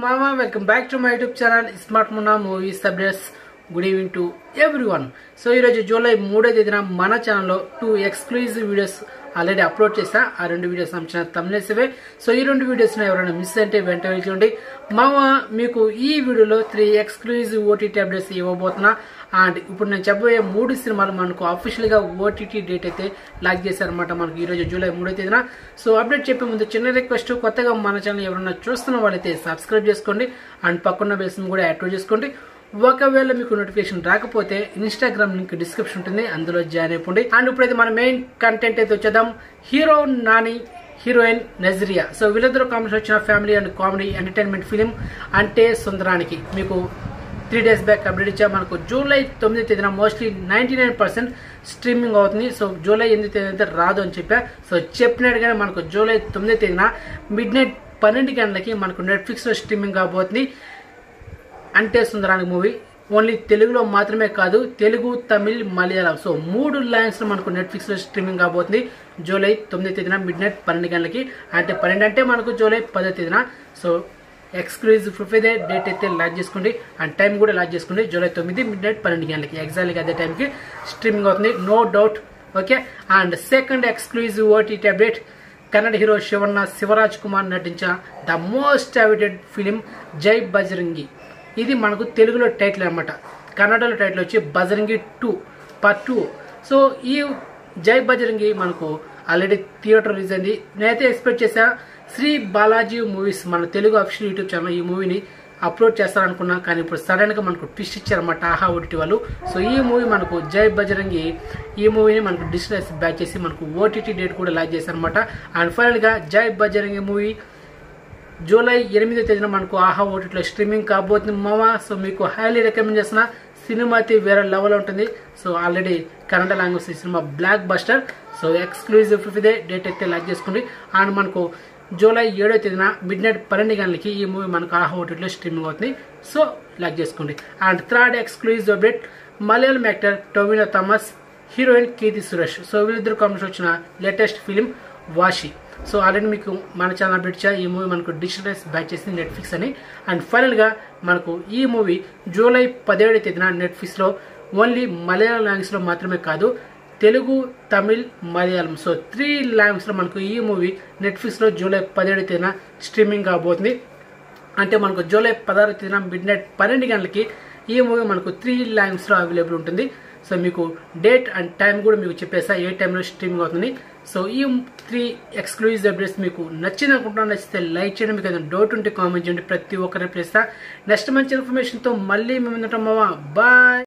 మామా welcome back to my YouTube channel smart Munna movies updates good evening to everyone so ఈరోజు July మూడో తేదీన మన ఛానల్లో two exclusive videos already upload చేసా ఆ రెండు వీడియోస్ సంబంధించిన తమ్నేసివే సో ఈ రెండు వీడియోస్ ఎవరైనా మిస్ అంటే వెంటనే వెళ్ళి చూడండి మామ మీకు ఈ వీడియోలో త్రీ ఎక్స్క్లూజివ్ ఓటీటీ అప్డేట్స్ ఇవ్వబోతున్నా అండ్ ఇప్పుడు నేను చెప్పబోయే మూడు సినిమాలు మనకు అఫీషియల్ గా ఓటీటీ డేట్ అయితే లాక్ చేశారనమాట మనకు ఈ రోజు జూలై మూడో తేదీన సో అప్డేట్ చెప్పే ముందు చిన్న రిక్వెస్ట్ కొత్తగా మన ఛానల్ ఎవరైనా చూస్తున్న వాళ్ళైతే సబ్స్క్రైబ్ చేసుకోండి అండ్ పక్కన్న బెల్స్ కూడా యాక్టివ్ చేసుకోండి ఒకవేళ మీకు నోటిఫికేషన్ రాకపోతే ఇన్స్టాగ్రామ్ లింక్ డిస్క్రిప్షన్ ఉంటుంది అందులో జాయిన్ అయిపోండి అండ్ ఇప్పుడైతే మన మెయిన్ కంటెంట్ అయితే వచ్చేద్దాం hero Nani heroine Nazriya so వీళ్ళిద్దరు కాంబినేషన్ వచ్చిన family and comedy entertainment film Ante Sundaraniki మీకు త్రీ డేస్ బ్యాక్ అప్డేట్ ఇచ్చా మనకు జూలై తొమ్మిది తేదీన mostly ninety nine percent streaming అవుతుంది సో జూలై ఎనిమిది తేదీ అయితే రాదు అని చెప్పా సో చెప్పినట్టుగానే మనకు జూలై తొమ్మిది తేదీన మిడ్ నైట్ పన్నెండు గంటలకి మనకు నెట్ఫ్లిక్స్లో స్ట్రీమింగ్ కాబోతుంది అంటే సుందరానికి మూవీ ఓన్లీ తెలుగులో మాత్రమే కాదు తెలుగు తమిళ్ మలయాళం సో మూడు లాంగ్వేజ్ లో మనకు నెట్ఫ్లిక్స్ లో స్ట్రీమింగ్ కాబోతుంది జూలై తొమ్మిది తేదీన మిడ్ నైట్ పన్నెండు గంటలకి అంటే పన్నెండు అంటే మనకు జూలై పదో తేదీన సో ఎక్స్క్లూజివ్ ప్రూఫ్ అయితే డేట్ అయితే లాక్ చేసుకోండి అండ్ టైం కూడా లాక్ చేసుకోండి జూలై తొమ్మిది మిడ్ నైట్ పన్నెండు గంటలకి ఎగ్జాక్ట్గా అదే టైంకి స్ట్రీమింగ్ అవుతుంది no doubt okay and second exclusive OTT update Kannada hero Shivanna Shivaraj Kumar నటించిన ద మోస్ట్ అవైటెడ్ ఫిలిం జై బజరంగి ఇది మనకు తెలుగులో టైటిల్ అనమాట కన్నడలో టైటిల్ వచ్చి Bajrangi two part two so ఈ జై బజరంగి మనకు ఆల్రెడీ థియేటర్ రిలీజ్ అయింది నేనైతే ఎక్స్పెక్ట్ చేశా శ్రీ బాలాజీ మూవీస్ మన తెలుగు అఫీషియల్ యూట్యూబ్ ఛానల్ ఈ మూవీని అప్లోడ్ చేస్తారనుకున్నా కానీ ఇప్పుడు సడన్ గా మనకు ట్విస్ట్ ఇచ్చారన్నమాట ఆహా ఓటీటీ వాళ్ళు సో ఈ మూవీ మనకు జై బజరంగి ఈ మూవీని మనకు డిజిటల్ బ్యాక్ చేసి మనకు ఓటీటీ డేట్ కూడా లాక్ చేశారనమాట అండ్ ఫైనల్ గా జై బజరంగి మూవీ జూలై ఎనిమిదో తేదీన మనకు ఆహా ఓటీటీలో స్ట్రీమింగ్ కాబోతుంది మామా సో మీకు హైలీ రికమెండ్ చేసిన సినిమా అయితే వేరే లెవెల్ ఉంటుంది సో ఆల్రెడీ కన్నడ లాంగ్వేజ్ ఈ సినిమా బ్లాక్ బస్టర్ సో ఎక్స్క్లూజివ్ ఇదే డేట్ అయితే లాక్ చేసుకోండి అండ్ మనకు జూలై ఏడో తేదీన మిడ్ నైట్ పన్నెండు గంటలకి ఈ మూవీ మనకు ఆహా ఓటీటీలో స్ట్రీమింగ్ అవుతుంది సో లాక్ చేసుకోండి and third exclusive update Malayalam actor Tovino Thomas heroine Keerthy Suresh so వీళ్ళిద్దరు కాంబినేషన్ వచ్చిన latest film Vaashi so already మీకు మన ఛానల్ అప్డేట్ చేయ ఈ మూవీ మనకు డిజిటలైజ్ బ్యాక్ చేసింది నెట్ఫ్లిక్స్ అని అండ్ ఫైనల్గా మనకు ఈ మూవీ జూలై పదిహేడు తేదీన నెట్ఫ్లిక్స్లో ఓన్లీ మలయాళం లాంగ్వేజ్లో మాత్రమే కాదు తెలుగు తమిళ్ మలయాళం సో త్రీ లాంగ్వేజ్లో మనకు ఈ మూవీ నెట్ఫ్లిక్స్లో జూలై పదిహేడు తేదీన స్ట్రీమింగ్ కాబోతుంది అంటే మనకు జూలై పదహారు తేదీన మిడ్ నైట్ పన్నెండు గంటలకి ఈ మూవీ మనకు త్రీ లాంగ్వేజ్లో అవైలబుల్ ఉంటుంది సో మీకు డేట్ అండ్ టైం కూడా మీకు చెప్పేసా ఏ టైంలో స్ట్రీమింగ్ అవుతుంది సో ఈ త్రీ ఎక్స్క్లూజివ్ అప్డేట్స్ మీకు నచ్చింది అనుకుంటున్నా నచ్చితే లైక్ చేయండి మీకు ఏదైనా డౌట్ ఉంటే కామెంట్ చేయండి ప్రతి ఒక్కరిని ప్లేస్తా నెక్స్ట్ మంచి ఇన్ఫర్మేషన్తో మళ్ళీ మేము ఉంటాం బాయ్